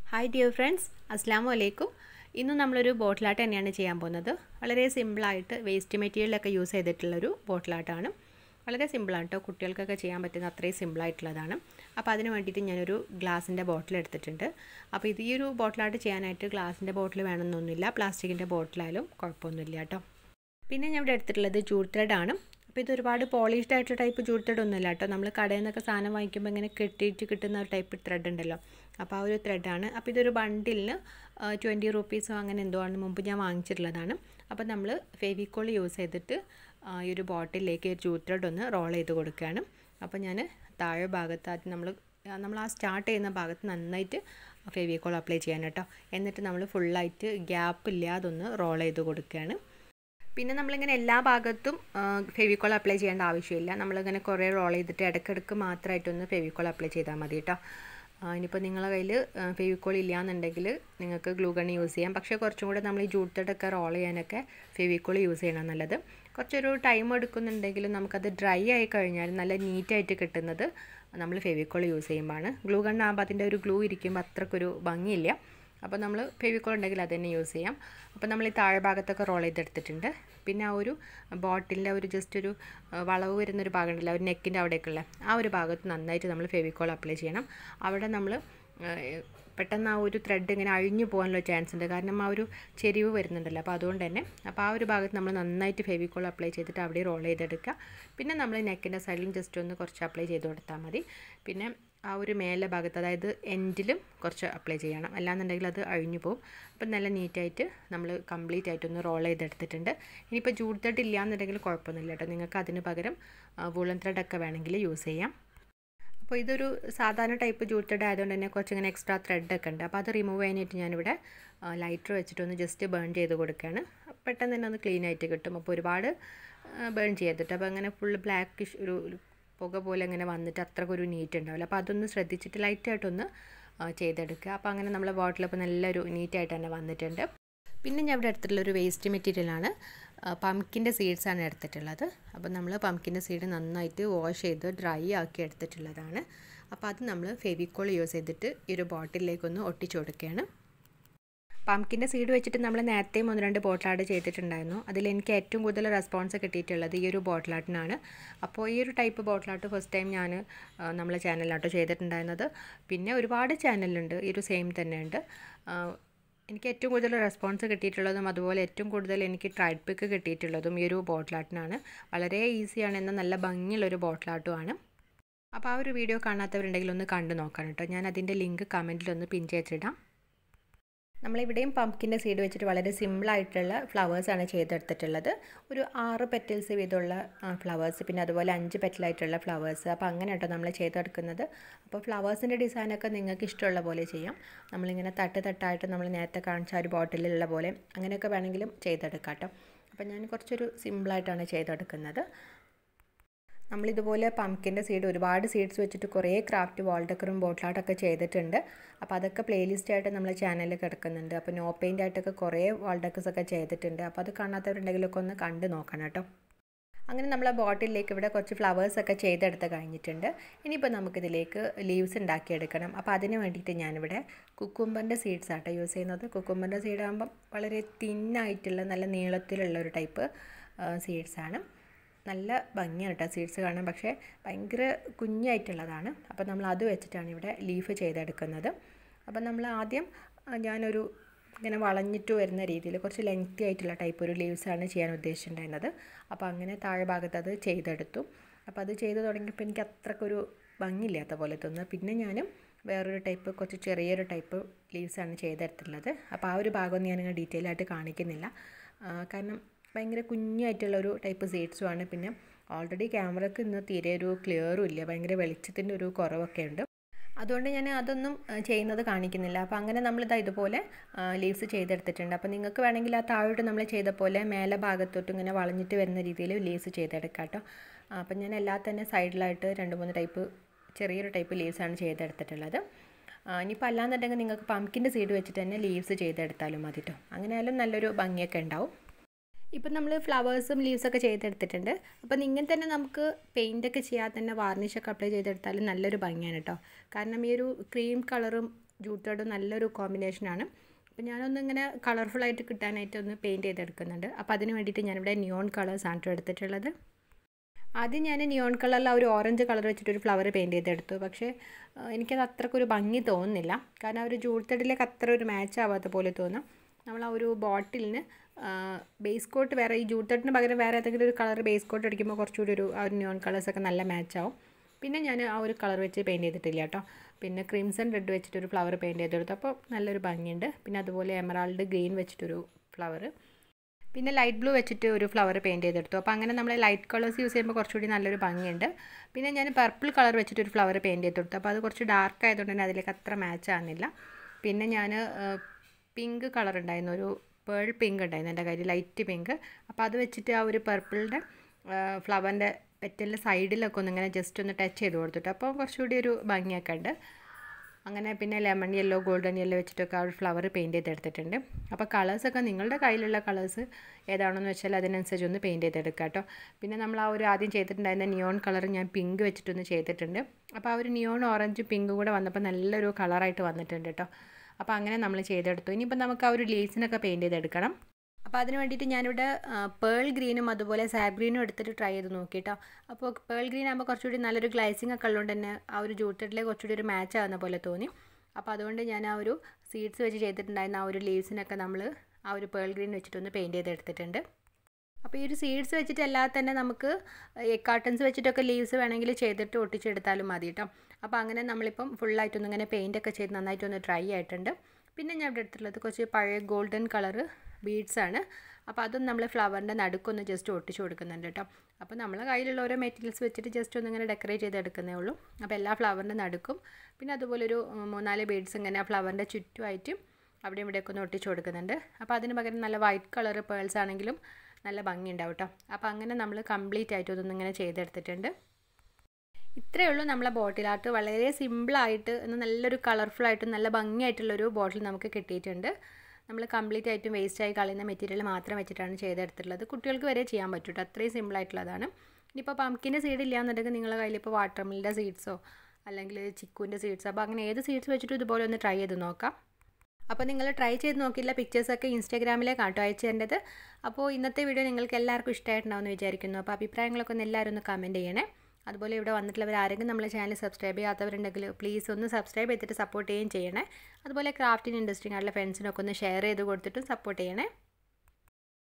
hi dear friends അസ്സാം വലൈക്കും ഇന്ന് നമ്മളൊരു ബോട്ടിലാട്ട് തന്നെയാണ് ചെയ്യാൻ പോകുന്നത് വളരെ സിമ്പിളായിട്ട് വേസ്റ്റ് മെറ്റീരിയലൊക്കെ യൂസ് ചെയ്തിട്ടുള്ളൊരു ബോട്ടിലാട്ടാണ് വളരെ സിമ്പിളാണ് കേട്ടോ കുട്ടികൾക്കൊക്കെ ചെയ്യാൻ പറ്റുന്ന അത്രയും സിമ്പിളായിട്ടുള്ളതാണ് അപ്പോൾ അതിന് വേണ്ടിയിട്ട് ഞാനൊരു ഗ്ലാസിൻ്റെ ബോട്ടിൽ എടുത്തിട്ടുണ്ട് അപ്പോൾ ഇത് ഈ ഒരു ബോട്ടിലാട്ട് ചെയ്യാനായിട്ട് ഗ്ലാസിൻ്റെ ബോട്ടിൽ വേണമെന്നൊന്നുമില്ല പ്ലാസ്റ്റിക്കിൻ്റെ ബോട്ടിലായാലും കുഴപ്പമൊന്നുമില്ല കേട്ടോ പിന്നെ ഞാൻ ഇവിടെ എടുത്തിട്ടുള്ളത് ജൂട്ട് ത്രെഡാണ് അപ്പോൾ ഇത് ഒരുപാട് പോളിഷ്ഡ് ആയിട്ടുള്ള ടൈപ്പ് ജൂട്ട് ത്രെഡ് ഒന്നുമില്ല കേട്ടോ നമ്മൾ കടയിൽ നിന്നൊക്കെ സാധനം വാങ്ങിക്കുമ്പോൾ ഇങ്ങനെ കെട്ടിയിട്ട് കിട്ടുന്ന ഒരു ടൈപ്പ് ത്രെഡ് ഉണ്ടല്ലോ അപ്പോൾ ആ ഒരു ത്രെഡാണ് അപ്പോൾ ഇതൊരു ബണ്ടിലിന് ട്വൻറ്റി റുപ്പീസോ അങ്ങനെ എന്തോ ആണ് മുമ്പ് ഞാൻ വാങ്ങിച്ചിട്ടുള്ളതാണ് അപ്പോൾ നമ്മൾ ഫെവിക്കോൾ യൂസ് ചെയ്തിട്ട് ഈ ഒരു ബോട്ടിലേക്ക് ഒരു ജൂട്ട് ത്രെഡ് ഒന്ന് റോൾ ചെയ്ത് കൊടുക്കുകയാണ് അപ്പോൾ ഞാൻ താഴെ ഭാഗത്ത് ആദ്യം നമ്മൾ നമ്മൾ ആ സ്റ്റാർട്ട് ചെയ്യുന്ന ഭാഗത്ത് നന്നായിട്ട് ഫെവിക്കോൾ അപ്ലൈ ചെയ്യാൻ കേട്ടോ എന്നിട്ട് നമ്മൾ ഫുള്ളായിട്ട് ഗ്യാപ്പ് ഇല്ലാതെ ഒന്ന് റോൾ ചെയ്ത് കൊടുക്കുകയാണ് പിന്നെ നമ്മളിങ്ങനെ എല്ലാ ഭാഗത്തും ഫെവിക്കോൾ അപ്ലൈ ചെയ്യേണ്ട ആവശ്യമില്ല നമ്മളിങ്ങനെ കുറേ റോൾ ചെയ്തിട്ട് ഇടയ്ക്കിടയ്ക്ക് മാത്രമായിട്ടൊന്ന് ഫെവിക്കോൾ അപ്ലൈ ചെയ്താൽ മതി കേട്ടോ ഇനിയിപ്പോൾ നിങ്ങളുടെ കയ്യിൽ ഫെവിക്കോൾ ഇല്ലയെന്നുണ്ടെങ്കിൽ നിങ്ങൾക്ക് ഗ്ലൂ ഗൺ യൂസ് ചെയ്യാം പക്ഷേ കുറച്ചും കൂടെ നമ്മൾ ഈ ജൂട്ടൊക്കെ റോൾ ചെയ്യാനൊക്കെ ഫെവിക്കോൾ യൂസ് ചെയ്യണം നല്ലത് കുറച്ചൊരു ടൈം എടുക്കുന്നുണ്ടെങ്കിലും നമുക്കത് ഡ്രൈ ആയി കഴിഞ്ഞാൽ നല്ല നീറ്റായിട്ട് കിട്ടുന്നത് നമ്മൾ ഫെവിക്കോൾ യൂസ് ചെയ്യുമ്പോഴാണ് ഗ്ലൂ ഗൺ ആകുമ്പോൾ അതിൻ്റെ ഒരു ഗ്ലൂ ഇരിക്കുമ്പോൾ അത്രക്കൊരു ഭംഗിയില്ല അപ്പോൾ നമ്മൾ ഫെവിക്കോൾ ഉണ്ടെങ്കിൽ അത് തന്നെ യൂസ് ചെയ്യാം അപ്പോൾ നമ്മൾ ഈ താഴെ ഭാഗത്തൊക്കെ റോൾ ചെയ്തെടുത്തിട്ടുണ്ട് പിന്നെ ആ ഒരു ബോട്ടിലിൻ്റെ ഒരു ജസ്റ്റ് ഒരു വളവ് വരുന്നൊരു ഭാഗം ഉണ്ടല്ലോ ഒരു നെക്കിൻ്റെ അവിടേക്കുള്ള ആ ഒരു ഭാഗത്ത് നന്നായിട്ട് നമ്മൾ ഫെവിക്കോൾ അപ്ലൈ ചെയ്യണം അവിടെ നമ്മൾ പെട്ടെന്ന് ആ ഒരു ത്രെഡ് ഇങ്ങനെ അഴിഞ്ഞു പോകാനുള്ള ചാൻസ് ഉണ്ട് കാരണം ആ ഒരു ചെരിവ് വരുന്നുണ്ടല്ലോ അപ്പോൾ അതുകൊണ്ട് തന്നെ അപ്പോൾ ആ ഒരു ഭാഗത്ത് നമ്മൾ നന്നായിട്ട് ഫെവിക്കോൾ അപ്ലൈ ചെയ്തിട്ട് അവിടെ റോൾ ചെയ്തെടുക്കുക പിന്നെ നമ്മൾ നെക്കിൻ്റെ സൈഡിലും ജസ്റ്റ് ഒന്ന് കുറച്ച് അപ്ലൈ ചെയ്ത് കൊടുത്താൽ മതി പിന്നെ ആ ഒരു മേലെ ഭാഗത്ത് അതായത് എൻഡിലും കുറച്ച് അപ്ലൈ ചെയ്യണം അല്ലാന്നുണ്ടെങ്കിൽ അത് അഴിഞ്ഞു പോകും അപ്പം നല്ല നീറ്റായിട്ട് നമ്മൾ കംപ്ലീറ്റ് ആയിട്ടൊന്ന് റോൾ ചെയ്തെടുത്തിട്ടുണ്ട് ഇനിയിപ്പോൾ ജൂട്ട് ത്രെഡ് ഇല്ലയെന്നുണ്ടെങ്കിൽ കുഴപ്പമൊന്നുമില്ല കേട്ടോ നിങ്ങൾക്ക് അതിന് പകരം വൂളൻ ത്രെഡൊക്കെ വേണമെങ്കിൽ യൂസ് ചെയ്യാം അപ്പോൾ ഇതൊരു സാധാരണ ടൈപ്പ് ജൂട്ട് ത്രെഡ് ആയതുകൊണ്ട് തന്നെ കുറച്ചിങ്ങനെ എക്സ്ട്രാ ത്രെഡൊക്കെ ഉണ്ട് അപ്പോൾ അത് റിമൂവ് ചെയ്യാനായിട്ട് ഞാനിവിടെ ലൈറ്റർ വെച്ചിട്ടൊന്ന് ജസ്റ്റ് ബേൺ ചെയ്ത് കൊടുക്കുകയാണ് പെട്ടെന്ന് തന്നെ ഒന്ന് ക്ലീൻ ആയിട്ട് കിട്ടും അപ്പോൾ ഒരുപാട് ബേൺ ചെയ്തിട്ട് അപ്പോൾ അങ്ങനെ ഫുൾ ബ്ലാക്കിഷ് ഒരു പുക പോലെ അങ്ങനെ വന്നിട്ട് അത്രക്കൊരു നീറ്റ് ഉണ്ടാവില്ല അപ്പോൾ അതൊന്ന് ശ്രദ്ധിച്ചിട്ട് ലൈറ്റായിട്ടൊന്ന് ചെയ്തെടുക്കുക അപ്പോൾ അങ്ങനെ നമ്മളെ ബോട്ടിൽ ഇപ്പോൾ നല്ലൊരു നീറ്റായിട്ട് തന്നെ വന്നിട്ടുണ്ട് പിന്നെ ഞാൻ ഇവിടെ എടുത്തിട്ടുള്ളൊരു വേസ്റ്റ് മെറ്റീരിയലാണ് പംകിൻ്റെ സീഡ്സാണ് എടുത്തിട്ടുള്ളത് അപ്പോൾ നമ്മൾ പംകിൻ്റെ സീഡ് നന്നായിട്ട് വാഷ് ചെയ്ത് ഡ്രൈ ആക്കി എടുത്തിട്ടുള്ളതാണ് അപ്പോൾ അത് നമ്മൾ ഫെവിക്കോൾ യൂസ് ചെയ്തിട്ട് ഈ ഒരു ബോട്ടിലേക്കൊന്ന് ഒട്ടിച്ചു കൊടുക്കുകയാണ് പംകിൻ്റെ സീഡ് വെച്ചിട്ട് നമ്മൾ നേരത്തെയും ഒന്ന് രണ്ട് ബോട്ടിലാട്ട് ചെയ്തിട്ടുണ്ടായിരുന്നു അതിൽ എനിക്ക് ഏറ്റവും കൂടുതൽ റെസ്പോൺസ് കിട്ടിയിട്ടുള്ളത് ഈ ഒരു ബോട്ടിലാട്ടിനാണ് അപ്പോൾ ഈ ഒരു ടൈപ്പ് ബോട്ടിലാട്ട് ഫസ്റ്റ് ടൈം ഞാൻ നമ്മളെ ചാനലിലാട്ടോ ചെയ്തിട്ടുണ്ടായിരുന്നത് പിന്നെ ഒരുപാട് ചാനലുണ്ട് ഈ ഒരു സെയിം തന്നെ ഉണ്ട് എനിക്ക് ഏറ്റവും കൂടുതൽ റെസ്പോൺസ് കിട്ടിയിട്ടുള്ളതും അതുപോലെ ഏറ്റവും കൂടുതൽ എനിക്ക് ട്രൈഡ് പിക്ക് കിട്ടിയിട്ടുള്ളതും ഈ ഒരു ബോട്ടിലാട്ടിനാണ് വളരെ ഈസിയാണ് എന്ന നല്ല ഭംഗിയുള്ളൊരു ബോട്ടിലാട്ടുമാണ് അപ്പോൾ ആ ഒരു വീഡിയോ കാണാത്തവരുണ്ടെങ്കിൽ ഒന്ന് കണ്ടു നോക്കണം കേട്ടോ ഞാൻ അതിൻ്റെ ലിങ്ക് കമൻറ്റിലൊന്ന് പിൻ ചെയ്തിടാം നമ്മളിവിടെയും പംകിൻ്റെ സീഡ് വെച്ചിട്ട് വളരെ സിമ്പിളായിട്ടുള്ള ഫ്ലവേഴ്സാണ് ചെയ്തെടുത്തിട്ടുള്ളത് ഒരു ആറ് പെറ്റൽസ് വീതമുള്ള ഫ്ലവേഴ്സ് പിന്നെ അതുപോലെ അഞ്ച് പെറ്റലായിട്ടുള്ള ഫ്ലവേഴ്സ് അപ്പോൾ അങ്ങനെ കേട്ടോ നമ്മൾ ചെയ്തെടുക്കുന്നത് അപ്പോൾ ഫ്ലവേഴ്സിൻ്റെ ഡിസൈനൊക്കെ നിങ്ങൾക്ക് ഇഷ്ടമുള്ള പോലെ ചെയ്യാം നമ്മളിങ്ങനെ തട്ട് തട്ടായിട്ട് നമ്മൾ നേരത്തെ കാണിച്ച ഒരു ബോട്ടിലുള്ള പോലെ അങ്ങനെയൊക്കെ വേണമെങ്കിലും ചെയ്തെടുക്കാം കേട്ടോ അപ്പോൾ ഞാൻ കുറച്ചൊരു സിമ്പിളായിട്ടാണ് ചെയ്തെടുക്കുന്നത് നമ്മളിതുപോലെ പംകിൻ്റെ സീഡ് ഒരുപാട് സീഡ്സ് വെച്ചിട്ട് കുറേ ക്രാഫ്റ്റ് വാൾ ഡെക്കറും ബോട്ടിലാട്ടൊക്കെ ചെയ്തിട്ടുണ്ട് അപ്പോൾ അതൊക്കെ പ്ലേലിസ്റ്റ് ആയിട്ട് നമ്മളെ ചാനലിൽ കിടക്കുന്നുണ്ട് അപ്പോൾ നോ പെയിൻ്റ് ആയിട്ടൊക്കെ കുറേ വാൾ ഡെക്കേഴ്സ് ഒക്കെ ചെയ്തിട്ടുണ്ട് അപ്പോൾ അത് കാണാത്തവരുണ്ടെങ്കിലൊക്കെ ഒന്ന് കണ്ട് നോക്കണം കേട്ടോ അങ്ങനെ നമ്മളെ ബോട്ടിലേക്ക് ഇവിടെ കുറച്ച് ഫ്ലവേഴ്സൊക്കെ ചെയ്തെടുത്ത് കഴിഞ്ഞിട്ടുണ്ട് ഇനിയിപ്പോൾ നമുക്കിതിലേക്ക് ലീവ്സ് ഉണ്ടാക്കിയെടുക്കണം അപ്പോൾ അതിന് വേണ്ടിയിട്ട് ഞാനിവിടെ കുക്കുംബറിൻ്റെ സീഡ്സ് ആട്ടോ യൂസ് ചെയ്യുന്നത് കുക്കുംബറിൻ്റെ സീഡ് ആകുമ്പം വളരെ തിന്നായിട്ടുള്ള നല്ല നീളത്തിലുള്ള ഒരു ടൈപ്പ് സീഡ്സാണ് നല്ല ഭംഗിയാണ് കേട്ടോ സീഡ്സ് കാണാൻ പക്ഷേ ഭയങ്കര കുഞ്ഞായിട്ടുള്ളതാണ് അപ്പോൾ നമ്മൾ അത് വെച്ചിട്ടാണ് ഇവിടെ ലീഫ് ചെയ്തെടുക്കുന്നത് അപ്പോൾ നമ്മൾ ആദ്യം ഞാനൊരു ഇങ്ങനെ വളഞ്ഞിട്ട് വരുന്ന രീതിയിൽ കുറച്ച് ലെങ്തി ആയിട്ടുള്ള ടൈപ്പ് ഒരു ലീവ്സാണ് ചെയ്യാൻ ഉദ്ദേശിച്ചിട്ടുണ്ടായിരുന്നത് അപ്പോൾ അങ്ങനെ താഴെ ഭാഗത്ത് അത് ചെയ്തെടുത്തു അപ്പോൾ അത് ചെയ്ത് തുടങ്ങിയപ്പോൾ എനിക്ക് അത്രക്കൊരു ഭംഗിയില്ലാത്ത പോലെ തോന്നുന്നു പിന്നെ ഞാനും വേറൊരു ടൈപ്പ് കുറച്ച് ചെറിയൊരു ടൈപ്പ് ലീവ്സാണ് ചെയ്തെടുത്തിട്ടുള്ളത് അപ്പോൾ ആ ഒരു ഭാഗമൊന്നും ഞാനിങ്ങനെ ഡീറ്റെയിൽ ആയിട്ട് കാണിക്കുന്നില്ല കാരണം ഭയങ്കര കുഞ്ഞായിട്ടുള്ള ഒരു ടൈപ്പ് സീഡ്സുമാണ് പിന്നെ ഓൾറെഡി ക്യാമറയ്ക്ക് ഇന്ന് തീരെ ഒരു ക്ലിയറും ഇല്ല ഭയങ്കര വെളിച്ചത്തിൻ്റെ ഒരു കുറവൊക്കെ ഉണ്ട് അതുകൊണ്ട് ഞാൻ അതൊന്നും ചെയ്യുന്നത് കാണിക്കുന്നില്ല അപ്പോൾ അങ്ങനെ നമ്മളിതാ ഇതുപോലെ ലീവ്സ് ചെയ്തെടുത്തിട്ടുണ്ട് അപ്പോൾ നിങ്ങൾക്ക് വേണമെങ്കിൽ ആ താഴോട്ട് നമ്മൾ ചെയ്ത പോലെ മേലെ ഭാഗത്തോട്ട് ഇങ്ങനെ വളഞ്ഞിട്ട് വരുന്ന രീതിയിൽ ലീവ്സ് ചെയ്തെടുക്കാം കേട്ടോ അപ്പം ഞാൻ എല്ലാ തന്നെ സൈഡിലായിട്ട് രണ്ട് മൂന്ന് ടൈപ്പ് ചെറിയൊരു ടൈപ്പ് ലീവ്സാണ് ചെയ്തെടുത്തിട്ടുള്ളത് ഇനിയിപ്പോൾ അല്ലാന്നുണ്ടെങ്കിൽ നിങ്ങൾക്ക് പംകിൻ്റെ സീഡ് വെച്ചിട്ട് തന്നെ ലീവ്സ് ചെയ്തെടുത്താലും മതി കേട്ടോ അങ്ങനെ ആയാലും നല്ലൊരു ഭംഗിയൊക്കെ ഉണ്ടാവും ഇപ്പം നമ്മൾ ഫ്ലവേഴ്സും ലീവ്സൊക്കെ ചെയ്തെടുത്തിട്ടുണ്ട് അപ്പം ഇങ്ങനെ തന്നെ നമുക്ക് പെയിൻ്റൊക്കെ ചെയ്യാതെ തന്നെ വാർണിഷൊക്കെ അപ്ലൈ ചെയ്തെടുത്താലും നല്ലൊരു ഭംഗിയാണ് കേട്ടോ കാരണം ഈ ഒരു ക്രീം കളറും ജൂട്ട് ത്രെഡും നല്ലൊരു കോമ്പിനേഷനാണ് അപ്പോൾ ഞാനൊന്ന് ഇങ്ങനെ കളർഫുള്ളായിട്ട് കിട്ടാനായിട്ട് ഒന്ന് പെയിൻറ്റ് ചെയ്തെടുക്കുന്നുണ്ട് അപ്പോൾ അതിന് വേണ്ടിയിട്ട് ഞാനിവിടെ നിയോൺ കളേഴ്സാണ് കേട്ടോ എടുത്തിട്ടുള്ളത് ആദ്യം ഞാൻ നിയോൺ കളറിൽ ആ ഒരു ഓറഞ്ച് കളർ വെച്ചിട്ട് ഒരു ഫ്ലവർ പെയിൻറ്റ് ചെയ്തെടുത്തു പക്ഷേ എനിക്കത് അത്രക്കൊരു ഭംഗി തോന്നുന്നില്ല കാരണം ആ ഒരു ജൂട്ടഡിലേക്ക് അത്ര ഒരു മാച്ച് ആവാത്ത പോലെ തോന്നും നമ്മൾ ആ ഒരു ബോട്ടിലിന് ബേസ് കോട്ട് വേറെ ഈ ജൂട്ടഡിന് പകരം വേറെ ഏതെങ്കിലും ഒരു കളർ ബേസ് കോട്ട് അടിക്കുമ്പോൾ കുറച്ചുകൂടി ഒരു ആ ഒരു നിയോൺ കളേഴ്സൊക്കെ നല്ല മാച്ച് ആവും പിന്നെ ഞാൻ ആ ഒരു കളർ വെച്ച് പെയിൻറ്റ് ചെയ്തിട്ടില്ല കേട്ടോ പിന്നെ ക്രീംസൺ റെഡ് വെച്ചിട്ട് ഒരു ഫ്ലവർ പെയിൻറ്റ് ചെയ്തെടുത്തു അപ്പോൾ നല്ലൊരു ഭംഗിയുണ്ട് പിന്നെ അതുപോലെ എമറാൾഡ് ഗ്രീൻ വെച്ചിട്ടൊരു ഫ്ലവർ പിന്നെ ലൈറ്റ് ബ്ലൂ വെച്ചിട്ട് ഒരു ഫ്ലവർ പെയിൻറ്റ് ചെയ്തെടുത്തു അപ്പോൾ അങ്ങനെ നമ്മൾ ലൈറ്റ് കളേഴ്സ് യൂസ് ചെയ്യുമ്പോൾ കുറച്ചുകൂടി നല്ലൊരു ഭംഗിയുണ്ട് പിന്നെ ഞാൻ പർപ്പിൾ കളർ വെച്ചിട്ട് ഒരു ഫ്ലവർ പെയിൻറ്റ് ചെയ്തെടുത്തു അപ്പോൾ അത് കുറച്ച് ഡാർക്ക് ആയതുകൊണ്ട് തന്നെ അതിലേക്ക് അത്ര മാച്ച് ആകുന്നില്ല പിന്നെ ഞാൻ പിങ്ക് കളർ ഉണ്ടായിരുന്നു ഒരു പേൾ പിങ്ക് ഉണ്ടായിരുന്നു എൻ്റെ കയ്യിൽ ലൈറ്റ് പിങ്ക് അപ്പോൾ അത് വെച്ചിട്ട് ആ ഒരു പർപ്പിളിൻ്റെ ഫ്ലവറിൻ്റെ പെറ്റലിൻ്റെ സൈഡിലൊക്കെ ഒന്ന് ഇങ്ങനെ ജസ്റ്റ് ഒന്ന് ടച്ച് ചെയ്ത് കൊടുത്തിട്ട് അപ്പോൾ കുറച്ചുകൂടി ഒരു ഭംഗിയൊക്കെ ഉണ്ട് അങ്ങനെ പിന്നെ ലെമൺ യെല്ലോ ഗോൾഡൻ യെല്ലോ വെച്ചിട്ടൊക്കെ ആ ഒരു ഫ്ലവർ പെയിൻറ്റ് ചെയ്തെടുത്തിട്ടുണ്ട് അപ്പോൾ കളേഴ്സൊക്കെ നിങ്ങളുടെ കയ്യിലുള്ള കളേഴ്സ് ഏതാണെന്ന് വെച്ചാൽ അതിനനുസരിച്ച് ഒന്ന് പെയിൻറ്റ് ചെയ്തെടുക്കുക കേട്ടോ പിന്നെ നമ്മൾ ആ ഒരു ആദ്യം ചെയ്തിട്ടുണ്ടായിരുന്ന നിയോൺ കളർ ഞാൻ പിങ്ക് വെച്ചിട്ടൊന്ന് ചെയ്തിട്ടുണ്ട് അപ്പോൾ ആ ഒരു നിയോൺ ഓറഞ്ച് പിങ്ക് കൂടെ വന്നപ്പോൾ നല്ലൊരു കളറായിട്ട് വന്നിട്ടുണ്ട് കേട്ടോ അപ്പോൾ അങ്ങനെ നമ്മൾ ചെയ്തെടുത്തു ഇനിയിപ്പോൾ നമുക്ക് ആ ഒരു ലീസിനൊക്കെ പെയിൻറ്റ് ചെയ്തെടുക്കണം അപ്പോൾ അതിന് വേണ്ടിയിട്ട് ഞാനിവിടെ പേൾ ഗ്രീനും അതുപോലെ സാബ് ഗ്രീനും എടുത്തിട്ട് ട്രൈ ചെയ്ത് നോക്കിട്ടോ അപ്പോൾ പേൾ ഗ്രീൻ ആകുമ്പോൾ കുറച്ചുകൂടി നല്ലൊരു ഗ്ലൈസിങ് ഒക്കെ ഉള്ളതുകൊണ്ട് തന്നെ ആ ഒരു ജൂട്ടഡിലെ കുറച്ചുകൂടി ഒരു മാച്ച് ആവുന്ന പോലെ തോന്നി അപ്പോൾ അതുകൊണ്ട് ഞാൻ ആ ഒരു സീഡ്സ് വെച്ച് ചെയ്തിട്ടുണ്ടായിരുന്ന ആ ഒരു ലീവ്സിനൊക്കെ നമ്മൾ ആ ഒരു പേൾ ഗ്രീൻ വെച്ചിട്ടൊന്ന് പെയിൻറ്റ് ചെയ്തെടുത്തിട്ടുണ്ട് അപ്പോൾ ഈ ഒരു സീഡ്സ് വെച്ചിട്ട് അല്ലാതെ തന്നെ നമുക്ക് കാർട്ടൺസ് വെച്ചിട്ടൊക്കെ ലീവ്സ് വേണമെങ്കിൽ ചെയ്തിട്ട് ഒട്ടിച്ചെടുത്താലും മതി കേട്ടോ അപ്പോൾ അങ്ങനെ നമ്മളിപ്പം ഫുള്ളായിട്ടൊന്ന് ഇങ്ങനെ പെയിൻ്റൊക്കെ ചെയ്ത് നന്നായിട്ടൊന്ന് ഡ്രൈ ആയിട്ടുണ്ട് പിന്നെ ഞാൻ ഇവിടെ എടുത്തിട്ടുള്ളത് കുറച്ച് പഴയ ഗോൾഡൻ കളറ് ബീഡ്സാണ് അപ്പോൾ അതും നമ്മൾ ഫ്ലവറിൻ്റെ നടുക്കൊന്ന് ജസ്റ്റ് ഒട്ടിച്ച് കൊടുക്കുന്നുണ്ട് കേട്ടോ അപ്പോൾ നമ്മളെ കയ്യിലുള്ള ഓരോ മെറ്റീരിയൽസ് വെച്ചിട്ട് ജസ്റ്റ് ഒന്ന് ഇങ്ങനെ ഡെക്കറേറ്റ് ചെയ്ത് എടുക്കുന്നേ ഉള്ളൂ അപ്പോൾ എല്ലാ ഫ്ലവറിൻ്റെ നടുക്കും പിന്നെ അതുപോലെ ഒരു മൂന്നാല് ബീഡ്സ് ഇങ്ങനെ ഫ്ലവറിൻ്റെ ചുറ്റുമായിട്ട് അവിടെ ഇവിടെയൊക്കെ ഒന്ന് ഒട്ടിച്ച് കൊടുക്കുന്നുണ്ട് അപ്പോൾ അതിന് പകരം നല്ല വൈറ്റ് കളർ പേൾസ് ആണെങ്കിലും നല്ല ഭംഗിയുണ്ടാവും കേട്ടോ അപ്പോൾ അങ്ങനെ നമ്മൾ കംപ്ലീറ്റ് ആയിട്ട് ഇതൊന്നും ഇങ്ങനെ ചെയ്തെടുത്തിട്ടുണ്ട് ഇത്രയേ ഉള്ളൂ നമ്മളെ ബോട്ടിൽ ആർട്ട് വളരെ സിമ്പിളായിട്ട് നല്ലൊരു കളർഫുള്ളായിട്ടും നല്ല ഭംഗിയായിട്ടുള്ളൊരു ബോട്ടിൽ നമുക്ക് കിട്ടിയിട്ടുണ്ട് നമ്മൾ കംപ്ലീറ്റ് ആയിട്ടും വേസ്റ്റ് ആയി കളയുന്ന മെറ്റീരിയൽ മാത്രം വെച്ചിട്ടാണ് ചെയ്തെടുത്തിട്ടുള്ളത് കുട്ടികൾക്ക് വരെ ചെയ്യാൻ പറ്റും കേട്ടോ അത്രയും സിമ്പിളായിട്ടുള്ളതാണ് ഇനിയിപ്പോൾ പംകിൻ്റെ സീഡ് ഇല്ലാന്നുണ്ടെങ്കിൽ നിങ്ങളുടെ കയ്യിൽ ഇപ്പോൾ വാട്ടർമിലിൻ്റെ സീഡ്സോ അല്ലെങ്കിൽ ചിക്കുവിൻ്റെ സീഡ്സോ അപ്പോൾ അങ്ങനെ ഏത് സീഡ്സ് വെച്ചിട്ടും ഇതുപോലെ ഒന്ന് ട്രൈ ചെയ്ത് നോക്കാം അപ്പോൾ നിങ്ങൾ ട്രൈ ചെയ്ത് നോക്കിയില്ല പിക്ചേഴ്സൊക്കെ ഇൻസ്റ്റാഗ്രാമിലേക്ക് ആട്ടോ അയച്ചു തരേണ്ടത് അപ്പോൾ ഇന്നത്തെ വീഡിയോ നിങ്ങൾക്ക് എല്ലാവർക്കും ഇഷ്ടമായിട്ടുണ്ടാവുമെന്ന് വിചാരിക്കുന്നു അപ്പോൾ അഭിപ്രായങ്ങളൊക്കെ ഒന്ന് എല്ലാവരും ഒന്ന് കമൻറ്റ് ചെയ്യണേ അതുപോലെ ഇവിടെ വന്നിട്ടുള്ളവർ ആരെങ്കിലും നമ്മളെ ചാനൽ സബ്സ്ക്രൈബ് ചെയ്യാത്തവരുണ്ടെങ്കിൽ പ്ലീസ് ഒന്ന് സബ്സ്ക്രൈബ് ചെയ്തിട്ട് സപ്പോർട്ട് ചെയ്യുകയും ചെയ്യണേ അതുപോലെ ക്രാഫ്റ്റിംഗ് ഇൻഡസ്ട്രി ആയിട്ടുള്ള ഫ്രണ്ട്സിനൊക്കെ ഒന്ന് ഷെയർ ചെയ്ത് കൊടുത്തിട്ടും സപ്പോർട്ട് ചെയ്യണേ